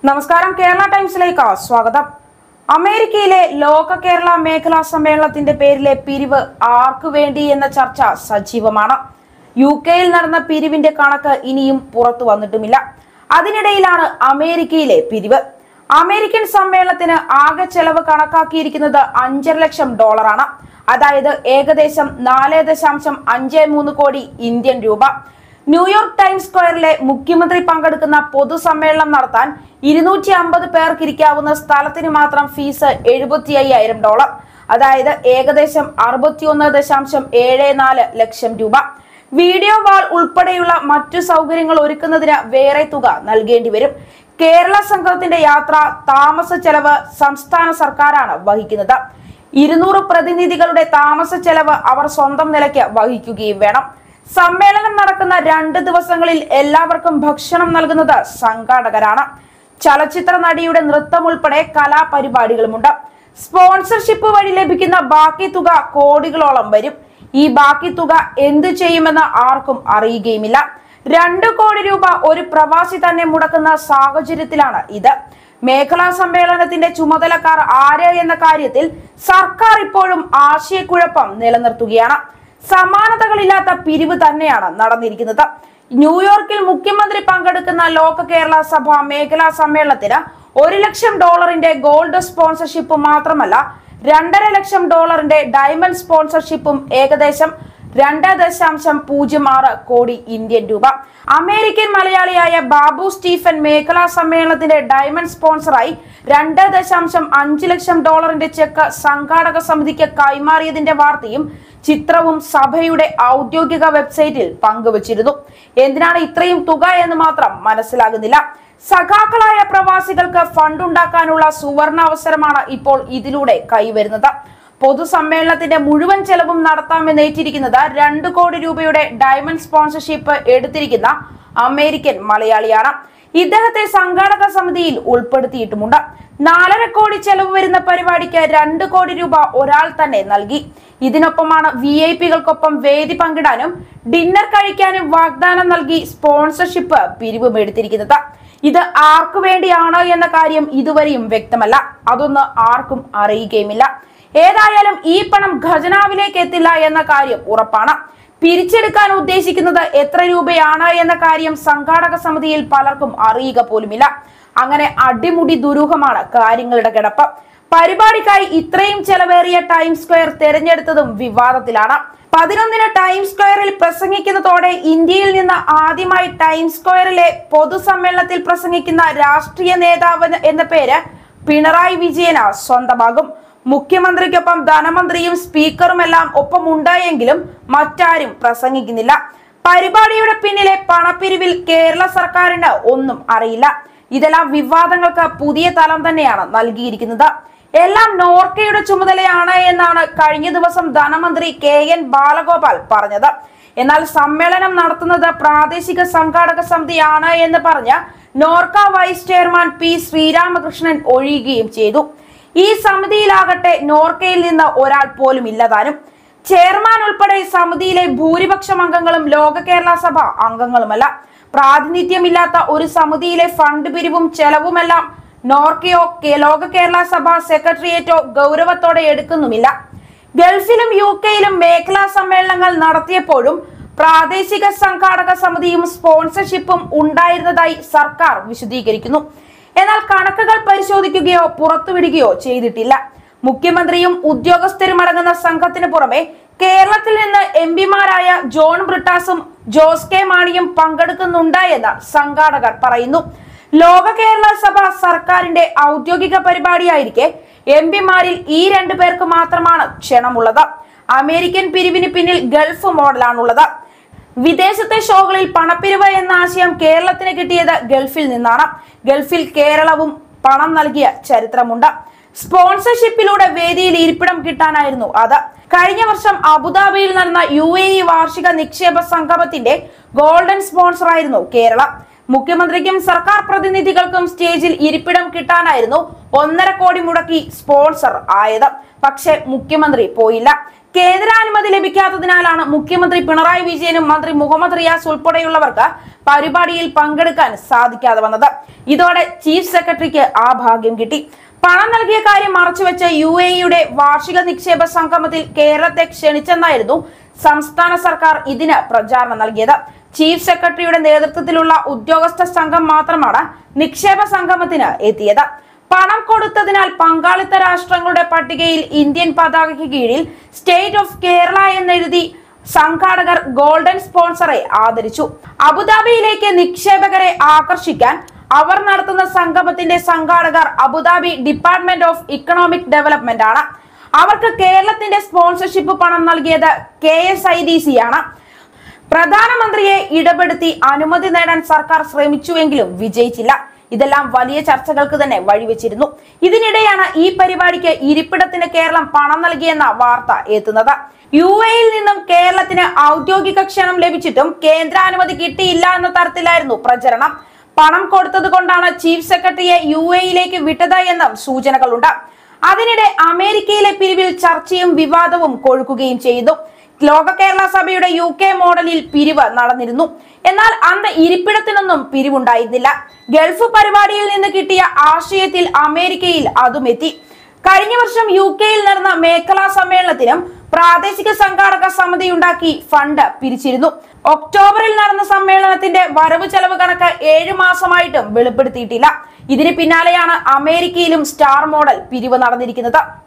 നമസ്കാരം കേരള ടൈംസിലേക്ക് സ്വാഗതം അമേരിക്കയിലെ ലോക കേരള മേഖലാ സമ്മേളനത്തിന്റെ പേരിലെ പിരിവ് ആർക്കു വേണ്ടി എന്ന ചർച്ച സജീവമാണ് യു കെയിൽ നടന്ന പിരിവിന്റെ കണക്ക് ഇനിയും പുറത്തു വന്നിട്ടുമില്ല അതിനിടയിലാണ് അമേരിക്കയിലെ പിരിവ് അമേരിക്കൻ സമ്മേളനത്തിന് ആകെ ചെലവ് കണക്കാക്കിയിരിക്കുന്നത് അഞ്ചര ലക്ഷം ഡോളറാണ് അതായത് ഏകദേശം നാല് ദശാംശം അഞ്ച് മൂന്ന് കോടി ഇന്ത്യൻ രൂപ ന്യൂയോർക്ക് ടൈംസ് സ്ക്വയറിലെ മുഖ്യമന്ത്രി പങ്കെടുക്കുന്ന പൊതുസമ്മേളനം നടത്താൻ ഇരുന്നൂറ്റി അമ്പത് പേർക്ക് ഇരിക്കാവുന്ന സ്ഥലത്തിന് മാത്രം ഫീസ് എഴുപത്തി അയ്യായിരം ഡോളർ അതായത് ഏകദേശം അറുപത്തിയൊന്ന് ദശാംശം ഏഴ് നാല് ലക്ഷം രൂപ വീഡിയോ വാൾ ഉൾപ്പെടെയുള്ള മറ്റു സൗകര്യങ്ങൾ ഒരുക്കുന്നതിന് വേറെ തുക നൽകേണ്ടി വരും കേരള സംഘത്തിന്റെ യാത്ര താമസ ചെലവ് സംസ്ഥാന സർക്കാരാണ് വഹിക്കുന്നത് ഇരുന്നൂറ് പ്രതിനിധികളുടെ താമസ ചെലവ് അവർ സ്വന്തം നിലയ്ക്ക് വഹിക്കുകയും വേണം സമ്മേളനം നടക്കുന്ന രണ്ട് ദിവസങ്ങളിൽ എല്ലാവർക്കും ഭക്ഷണം നൽകുന്നത് സംഘാടകരാണ് ചലച്ചിത്ര നടിയുടെ നൃത്തം ഉൾപ്പെടെ കലാപരിപാടികളുമുണ്ട് സ്പോൺസർഷിപ്പ് വഴി ലഭിക്കുന്ന ബാക്കി തുക കോടികളോളം വരും ഈ ബാക്കി തുക എന്തു ചെയ്യുമെന്ന് ആർക്കും അറിയുകയുമില്ല രണ്ടു കോടി രൂപ ഒരു പ്രവാസി തന്നെ മുടക്കുന്ന സാഹചര്യത്തിലാണ് ഇത് മേഖലാ സമ്മേളനത്തിന്റെ ചുമതലക്കാർ ആര് എന്ന കാര്യത്തിൽ സർക്കാർ ഇപ്പോഴും ആശയക്കുഴപ്പം നിലനിർത്തുകയാണ് സമാനതകളില്ലാത്ത പിരിവ് തന്നെയാണ് നടന്നിരിക്കുന്നത് ന്യൂയോർക്കിൽ മുഖ്യമന്ത്രി പങ്കെടുക്കുന്ന ലോക കേരള സഭ മേഖലാ സമ്മേളനത്തിന് ഒരു ലക്ഷം ഡോളറിന്റെ ഗോൾഡ് സ്പോൺസർഷിപ്പ് മാത്രമല്ല രണ്ടര ലക്ഷം ഡോളറിന്റെ ഡയമണ്ട് സ്പോൺസർഷിപ്പും ഏകദേശം രണ്ട് ദശാംശം പൂജ്യം ആറ് കോടി ഇന്ത്യൻ രൂപ അമേരിക്കൻ മലയാളിയായ ബാബു സ്റ്റീഫൻ മേഖലാ സമ്മേളനത്തിന്റെ ഡയമണ്ട് സ്പോൺസറായി രണ്ട് ദശാംശം അഞ്ച് ലക്ഷം ഡോളറിന്റെ ചെക്ക് സംഘാടക സമിതിക്ക് കൈമാറിയതിന്റെ വാർത്തയും ചിത്രവും സഭയുടെ ഔദ്യോഗിക വെബ്സൈറ്റിൽ പങ്കുവച്ചിരുന്നു എന്തിനാണ് ഇത്രയും തുക എന്ന് മാത്രം മനസ്സിലാകുന്നില്ല സഖാക്കളായ പ്രവാസികൾക്ക് ഫണ്ട് ഉണ്ടാക്കാനുള്ള സുവർണ അവസരമാണ് ഇപ്പോൾ ഇതിലൂടെ കൈവരുന്നത് പൊതുസമ്മേളനത്തിന്റെ മുഴുവൻ ചെലവും നടത്താമെന്ന് ഏറ്റിരിക്കുന്നത് രണ്ട് കോടി രൂപയുടെ ഡയമണ്ട് സ്പോൺസർഷിപ്പ് എടുത്തിരിക്കുന്ന അമേരിക്കൻ മലയാളിയാണ് ഇദ്ദേഹത്തെ സംഘാടക സമിതിയിൽ ഉൾപ്പെടുത്തിയിട്ടുമുണ്ട് നാലര കോടി ചെലവ് വരുന്ന പരിപാടിക്ക് രണ്ട് കോടി രൂപ ഒരാൾ തന്നെ നൽകി ഇതിനൊപ്പമാണ് വി ഐ പികൾക്കൊപ്പം വേദി പങ്കിടാനും ഡിന്നർ കഴിക്കാനും വാഗ്ദാനം നൽകി സ്പോൺസർഷിപ്പ് പിരിവും എടുത്തിരിക്കുന്നത് ഇത് ആർക്കു വേണ്ടിയാണ് എന്ന കാര്യം ഇതുവരെയും വ്യക്തമല്ല അതൊന്ന് ആർക്കും അറിയുകയുമില്ല ഏതായാലും ഈ പണം ഖജനാവിലേക്ക് എത്തില്ല എന്ന കാര്യം ഉറപ്പാണ് പിരിച്ചെടുക്കാൻ ഉദ്ദേശിക്കുന്നത് എത്ര രൂപയാണ് എന്ന കാര്യം സംഘാടക സമിതിയിൽ പലർക്കും അറിയുക പോലുമില്ല അങ്ങനെ അടിമുടി ദുരൂഹമാണ് കാര്യങ്ങളുടെ കിടപ്പ് പരിപാടിക്കായി ഇത്രയും ചെലവേറിയ ടൈം സ്ക്വയർ തെരഞ്ഞെടുത്തതും വിവാദത്തിലാണ് പതിനൊന്നിന് ടൈം സ്ക്വയറിൽ പ്രസംഗിക്കുന്നതോടെ ഇന്ത്യയിൽ നിന്ന് ആദ്യമായി ടൈം സ്ക്വയറിലെ പൊതുസമ്മേളനത്തിൽ പ്രസംഗിക്കുന്ന രാഷ്ട്രീയ നേതാവ് എന്ന പേര് പിണറായി വിജയന് സ്വന്തമാകും മുഖ്യമന്ത്രിക്കൊപ്പം ധനമന്ത്രിയും സ്പീക്കറുമെല്ലാം ഒപ്പമുണ്ടായെങ്കിലും മറ്റാരും പ്രസംഗിക്കുന്നില്ല പരിപാടിയുടെ പിന്നിലെ പണപ്പിരിവിൽ കേരള സർക്കാരിന് ഒന്നും അറിയില്ല ഇതെല്ലാം വിവാദങ്ങൾക്ക് പുതിയ തലം തന്നെയാണ് നൽകിയിരിക്കുന്നത് എല്ലാം നോർക്കയുടെ ചുമതലയാണ് എന്നാണ് കഴിഞ്ഞ ദിവസം ധനമന്ത്രി കെ എൻ ബാലഗോപാൽ പറഞ്ഞത് എന്നാൽ സമ്മേളനം നടത്തുന്നത് പ്രാദേശിക സംഘാടക സമിതിയാണ് എന്ന് പറഞ്ഞ് NORKA vice chairman P Sreeramakrishnan ഒഴിയുകയും ചെയ്തു ഈ സമിതിയിലാകട്ടെ നോർക്കയിൽ നിന്ന് ഒരാൾ പോലും ഇല്ലതാനും ചെയർമാൻ ഉൾപ്പെടെ സമിതിയിലെ ഭൂരിപക്ഷം അംഗങ്ങളും ലോക കേരള സഭ അംഗങ്ങളുമല്ല പ്രാതിനിധ്യമില്ലാത്ത ഒരു സമിതിയിലെ ഫണ്ട് പിരിവും ചെലവുമെല്ലാം നോർക്കയോ കെ- ലോക കേരള സഭ സെക്രട്ടേറിയറ്റോ ഗൗരവത്തോടെ എടുക്കുന്നുമില്ല ഗൾഫിലും യു കെയിലും മേഖലാ സമ്മേളനങ്ങൾ നടത്തിയപ്പോഴും പ്രാദേശിക സംഘാടക സമിതിയും സ്പോൺസർഷിപ്പും ഉണ്ടായിരുന്നതായി സർക്കാർ വിശദീകരിക്കുന്നു എന്നാൽ കണക്കുകൾ പരിശോധിക്കുകയോ പുറത്തുവിടുകയോ ചെയ്തിട്ടില്ല മുഖ്യമന്ത്രിയും ഉദ്യോഗസ്ഥരും അടങ്ങുന്ന സംഘത്തിന് പുറമെ കേരളത്തിൽ നിന്ന് എം പിമാരായ ജോൺ ബ്രിട്ടാസും ജോസ് കെ മാണിയും പങ്കെടുക്കുന്നുണ്ട് എന്ന് സംഘാടകർ പറയുന്നു ലോക കേരള സഭ സർക്കാരിന്റെ ഔദ്യോഗിക പരിപാടിയായിരിക്കെ എം പിമാരിൽ ഈ രണ്ടു പേർക്ക് മാത്രമാണ് ക്ഷണമുള്ളത് അമേരിക്കൻ പിരിവിന് പിന്നിൽ ഗൾഫ് മോഡലാണുള്ളത് വിദേശത്തെ ഷോകളിൽ പണപ്പിരിവ് എന്ന ആശയം കേരളത്തിന് കിട്ടിയത് ഗൾഫിൽ നിന്നാണ് ഗൾഫിൽ കേരളവും പണം നൽകിയ ചരിത്രമുണ്ട് സ്പോൺസർഷിപ്പിലൂടെ വേദിയിൽ ഇരിപ്പിടം കിട്ടാനായിരുന്നു അത് കഴിഞ്ഞ വർഷം അബുദാബിയിൽ നടന്ന യു എ ഇ വാർഷിക നിക്ഷേപ സംഗമത്തിന്റെ ഗോൾഡൻ സ്പോൺസറായിരുന്നു കേരള മുഖ്യമന്ത്രിക്കും സർക്കാർ പ്രതിനിധികൾക്കും സ്റ്റേജിൽ ഇരിപ്പിടം കിട്ടാനായിരുന്നു ഒന്നര കോടി മുടക്കി സ്പോൺസർ ആയത് പക്ഷെ മുഖ്യമന്ത്രി പോയില്ല കേന്ദ്രാനുമതി ലഭിക്കാത്തതിനാലാണ് മുഖ്യമന്ത്രി പിണറായി വിജയനും മന്ത്രി മുഹമ്മദ് റിയാസ് ഉൾപ്പെടെയുള്ളവർക്ക് പരിപാടിയിൽ പങ്കെടുക്കാൻ സാധിക്കാതെ വന്നത് ഇതോടെ ചീഫ് സെക്രട്ടറിക്ക് ആ ഭാഗ്യം കിട്ടി പണം നൽകിയ കാര്യം മറച്ചുവെച്ച് യു എ ഇയുടെ വാർഷിക നിക്ഷേപ സംഗമത്തിൽ കേരളത്തെ ക്ഷണിച്ചെന്നായിരുന്നു സംസ്ഥാന സർക്കാർ ഇതിന് പ്രചാരണം നൽകിയത് ചീഫ് സെക്രട്ടറിയുടെ നേതൃത്വത്തിലുള്ള ഉദ്യോഗസ്ഥ സംഘം മാത്രമാണ് നിക്ഷേപ സംഗമത്തിന് എത്തിയത് പണം കൊടുത്തതിനാൽ പങ്കാളിത്ത രാഷ്ട്രങ്ങളുടെ പട്ടികയിൽ ഇന്ത്യൻ പതാകയ്ക്ക് കീഴിൽ സ്റ്റേറ്റ് ഓഫ് കേരള എന്നെഴുതി സംഘാടകർ ഗോൾഡൻ സ്പോൺസറെ ആദരിച്ചു അബുദാബിയിലേക്ക് നിക്ഷേപകരെ ആകർഷിക്കാൻ അവർ നടത്തുന്ന സംഗമത്തിന്റെ സംഘാടകർ Abu Dhabi department of economic development ആണ് അവർക്ക് കേരളത്തിന്റെ സ്പോൺസർഷിപ്പ് പണം നൽകിയത് K S I D C ആണ് പ്രധാനമന്ത്രിയെ ഇടപെടുത്തി അനുമതി നേടാൻ സർക്കാർ ശ്രമിച്ചുവെങ്കിലും വിജയിച്ചില്ല ഇതെല്ലാം വലിയ ചർച്ചകൾക്ക് തന്നെ വഴിവെച്ചിരുന്നു ഇതിനിടെയാണ് ഈ പരിപാടിക്ക് ഇരിപ്പിടത്തിന് കേരളം പണം നൽകിയെന്ന വാർത്ത എത്തുന്നത് യു എയിൽ നിന്നും കേരളത്തിന് ഔദ്യോഗിക ക്ഷണം ലഭിച്ചിട്ടും കേന്ദ്രാനുമതി കിട്ടിയില്ല എന്ന തരത്തിലായിരുന്നു പ്രചരണം പണം കൊടുത്തത് കൊണ്ടാണ് ചീഫ് സെക്രട്ടറിയെ യു എയിലേക്ക് വിട്ടത് എന്നും സൂചനകളുണ്ട് അതിനിടെ അമേരിക്കയിലെ പിരിവിൽ ചർച്ചയും വിവാദവും കൊഴുക്കുകയും ചെയ്തു ലോക കേരള സഭയുടെ യു കെ മോഡലിൽ പിരിവ് നടന്നിരുന്നു എന്നാൽ അന്ന് ഇരിപ്പിടത്തിനൊന്നും പിരിവുണ്ടായിരുന്നില്ല ഗൾഫ് പരിപാടിയിൽ നിന്ന് കിട്ടിയ ആശയത്തിൽ അമേരിക്കയിൽ അതും എത്തി കഴിഞ്ഞ വർഷം യു കെയിൽ നടന്ന മേഖലാ സമ്മേളനത്തിനും പ്രാദേശിക സംഘാടക സമിതി ഉണ്ടാക്കി ഫണ്ട് പിരിച്ചിരുന്നു ഒക്ടോബറിൽ നടന്ന സമ്മേളനത്തിന്റെ വരവ് ചെലവ് കണക്ക് ഏഴു മാസമായിട്ടും വെളിപ്പെടുത്തിയിട്ടില്ല ഇതിന് പിന്നാലെയാണ് അമേരിക്കയിലും സ്റ്റാർ മോഡൽ പിരിവ് നടന്നിരിക്കുന്നത്